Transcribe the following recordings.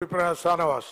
உறுப்பினர் ஷானவாஸ்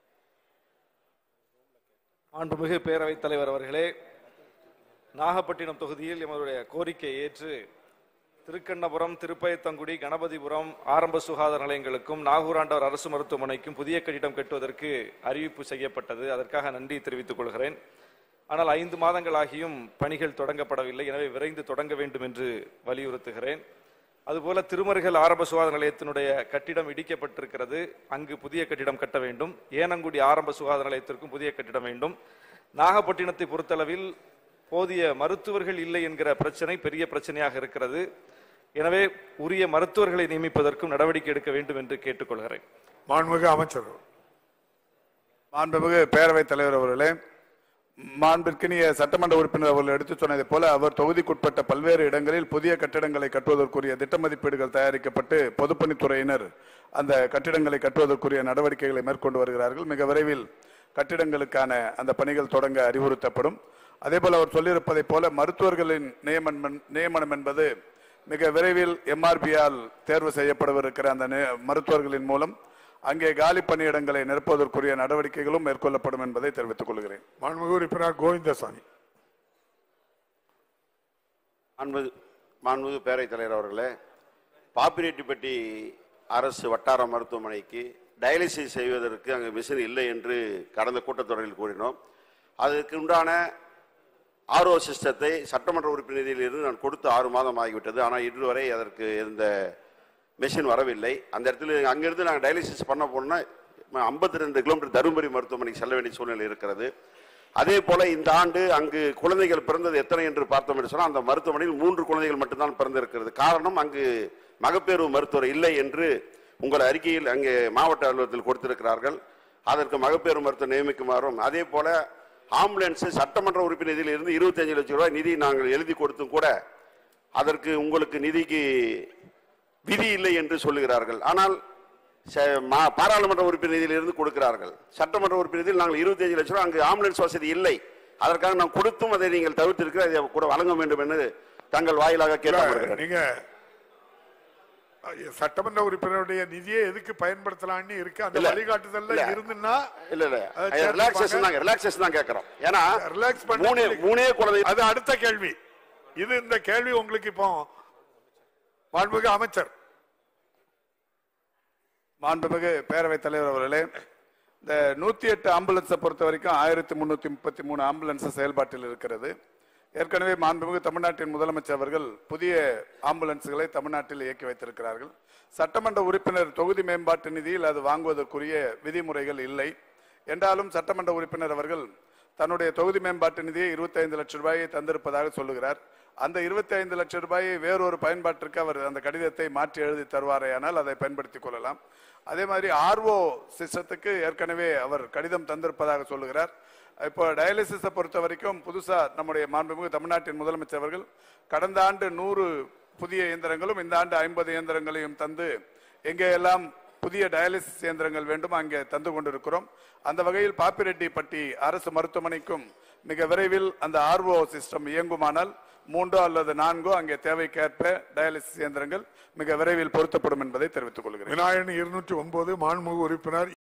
மாண்புமிகு பேரவைத் தலைவர் அவர்களே நாகப்பட்டினம் தொகுதியில் எமதுடைய கோரிக்கையை ஏற்று திருக்கண்ணபுரம் திருப்பயத்தங்குடி கணபதிபுரம் ஆரம்ப சுகாதார நிலையங்களுக்கும் நாகூராண்டவர் அரசு மருத்துவமனைக்கும் புதிய கட்டிடம் கட்டுவதற்கு அறிவிப்பு செய்யப்பட்டது அதற்காக நன்றி தெரிவித்துக் கொள்கிறேன் ஆனால் ஐந்து மாதங்களாகியும் பணிகள் தொடங்கப்படவில்லை எனவே விரைந்து தொடங்க வேண்டும் என்று வலியுறுத்துகிறேன் அதுபோல திருமருகல் ஆரம்ப சுகாதார நிலையத்தினுடைய கட்டிடம் இடிக்கப்பட்டிருக்கிறது அங்கு புதிய கட்டிடம் கட்ட வேண்டும் ஏனங்குடி ஆரம்ப சுகாதார நிலையத்திற்கும் புதிய கட்டிடம் வேண்டும் நாகப்பட்டினத்தை பொறுத்தளவில் போதிய மருத்துவர்கள் இல்லை என்கிற பிரச்சனை பெரிய பிரச்சனையாக இருக்கிறது எனவே உரிய மருத்துவர்களை நியமிப்பதற்கும் நடவடிக்கை எடுக்க வேண்டும் என்று கேட்டுக்கொள்கிறேன் மாண்புமிகு அமைச்சர் மாண்புமிகு பேரவைத் தலைவர் அவர்களே மாண்பிற்கினிய சட்டமன்ற உறுப்பினர் அவர்கள் எடுத்துச் சொன்னதைப் போல அவர் தொகுதிக்குட்பட்ட பல்வேறு இடங்களில் புதிய கட்டிடங்களை கட்டுவதற்குரிய திட்ட மதிப்பீடுகள் தயாரிக்கப்பட்டு பொதுப்பணித்துறையினர் அந்த கட்டிடங்களை கட்டுவதற்குரிய நடவடிக்கைகளை மேற்கொண்டு வருகிறார்கள் மிக விரைவில் கட்டிடங்களுக்கான அந்த பணிகள் தொடங்க அறிவுறுத்தப்படும் அதேபோல அவர் சொல்லியிருப்பதைப் போல மருத்துவர்களின் நியமனம் நியமனம் என்பது மிக விரைவில் எம்ஆர்பியால் தேர்வு செய்யப்படவிருக்கிற அந்த நி- மருத்துவர்களின் மூலம் அங்கே காலி பணியிடங்களை நிரப்புவதற்குரிய நடவடிக்கைகளும் மேற்கொள்ளப்படும் என்பதை தெரிவித்துக் கொள்கிறேன் மாண்புமிகு உறுப்பினர் கோவிந்தசாமி மாண்புமிகு மாண்புமிகு பேரவைத் தலைவர் அவர்களே பாப்பிரெட்டிப்பட்டி அரசு வட்டார மருத்துவமனைக்கு டயாலிசிஸ் செய்வதற்கு அங்கே மிஷின் இல்லை என்று கடந்த கூட்டத்தொடரில் கூறினோம் அதற்கு உண்டான ஆர்ஓ சிஸ்டத்தை சட்டமன்ற உறுப்பினரிலிருந்து நான் கொடுத்து ஆறு மாதம் ஆகிவிட்டது ஆனால் இன்று வரை அதற்கு எந்த மிஷின் வரவில்லை அந்த இடத்துல அங்கிருந்து நாங்கள் டயாலிசிஸ் பண்ண போனோம்னா ஐம்பத்தி ரெண்டு கிலோமீட்டர் தருமபுரி மருத்துவமனைக்கு செல்ல வேண்டிய சூழ்நிலை இருக்கிறது அதே போல இந்த ஆண்டு அங்கு குழந்தைகள் பிறந்தது எத்தனை என்று பார்த்தோம் என்று சொன்னால் அந்த மருத்துவமனையில் மூன்று குழந்தைகள் மட்டும்தான் பிறந்திருக்கிறது காரணம் அங்கு மகப்பேறு மருத்துவர் இல்லை என்று உங்கள் அறிக்கையில் அங்கே மாவட்ட அலுவலகத்தில் கொடுத்திருக்கிறார்கள் அதற்கு மகப்பேறு மருத்துவர் நியமிக்குமாறும் அதே போல ஆம்புலன்ஸ் சட்டமன்ற உறுப்பினர் நிதியில் இருந்து இருபத்தஞ்சு லட்சம் ரூபாய் நிதி நாங்கள் எழுதி கொடுத்தும் கூட அதற்கு உங்களுக்கு நிதிக்கு விதி இல்லை என்று சொல்லுகிறார்கள் ஆனால் ச- மா- பாராளுமன்ற உறுப்பினர் நிதியிலிருந்து கொடுக்கிறார்கள் சட்டமன்ற உறுப்பினர் நிதியில் நாங்கள் 25 லட்சம் ரூபாய் அங்கு ஆம்புலன்ஸ் வசதி இல்லை அதற்காக நாம் கொடுத்தும் அதை நீங்கள் தவிர்த்திருக்கிற அதை கூட வழங்க வேண்டும் என்று தங்கள் வாயிலாக கேட்கப்படுகிறேன் நீங்க அஹ், சட்டமன்ற உறுப்பினருடைய நிதியை எதுக்கு பயன்படுத்தலாம்னு இருக்கு அந்த இல்ல. வழிகாட்டுதல்ல இல்ல. இருந்துன்னா இல்ல இல்ல அதை சேர்த்து ரிலாக்ஸேஷன் பாருங்க. தான் ரிலாக்ஸேஷன் தான் கேட்கிறோம் ஏன்னா ரிலாக்ஸ் பண்ண மூணே மூணே குழந்தை அது அடுத்த கேள்வி இது இந்த கேள்வி உங்களுக்கு இப்போ மாண்புமிகு அமைச்சர் மாண்புமிகு பேரவைத் தலைவர் அவர்களே இந்த நூத்தி எட்டு ஆம்புலன்ஸை பொறுத்த வரைக்கும் ஆயிரத்தி முன்னூத்தி முப்பத்தி மூணு ஆம்புலன்ஸ் செயல்பாட்டில் இருக்கிறது ஏற்கனவே மாண்புமிகு தமிழ்நாட்டின் முதலமைச்சர் அவர்கள் புதிய ஆம்புலன்ஸ்களை தமிழ்நாட்டில் இயக்கி வைத்திருக்கிறார்கள் சட்டமன்ற உறுப்பினர் தொகுதி மேம்பாட்டு நிதியில் அது வாங்குவதற்குரிய விதிமுறைகள் இல்லை என்றாலும் சட்டமன்ற உறுப்பினர் அவர்கள் தன்னுடைய தொகுதி மேம்பாட்டு நிதியை 25 லட்சம் ரூபாயை தந்திருப்பதாக சொல்லுகிறார் அந்த 25 லட்சம் ரூபாயை வேறொரு பயன்பாட்டிற்கு அவர் அந்த கடிதத்தை மாற்றி எழுதி தருவாரேயானால் அதை பயன்படுத்திக் கொள்ளலாம் அதே மாதிரி ஆர்ஓ சிஸ்டத்துக்கு ஏற்கனவே அவர் கடிதம் தந்திருப்பதாக சொல்லுகிறார் இப்போ டயாலிசிஸை பொறுத்த வரைக்கும் புதுசா நம்முடைய மாண்புமிகு தமிழ்நாட்டின் முதலமைச்சர் அவர்கள் கடந்த ஆண்டு நூறு புதிய இயந்திரங்களும் இந்த ஆண்டு ஐம்பது இயந்திரங்களையும் தந்து எங்கேயெல்லாம் புதிய டயாலிசிஸ் இயந்திரங்கள் வேண்டும் அங்கே தந்து கொண்டிருக்கிறோம் அந்த வகையில் பாப்பிரெட்டிப்பட்டி அரசு மருத்துவமனைக்கும் மிக விரைவில் அந்த ஆர்ஓ சிஸ்டம் இயங்குமானால் மூன்றோ அல்லது நான்கோ அங்கே தேவைக்கேற்ப டயாலிசிஸ் இயந்திரங்கள் மிக விரைவில் பொருத்தப்படும் என்பதை தெரிவித்துக் கொள்கிறேன் விநாயகன் இருநூற்றி ஒன்பது மாண்புமிகு உறுப்பினர்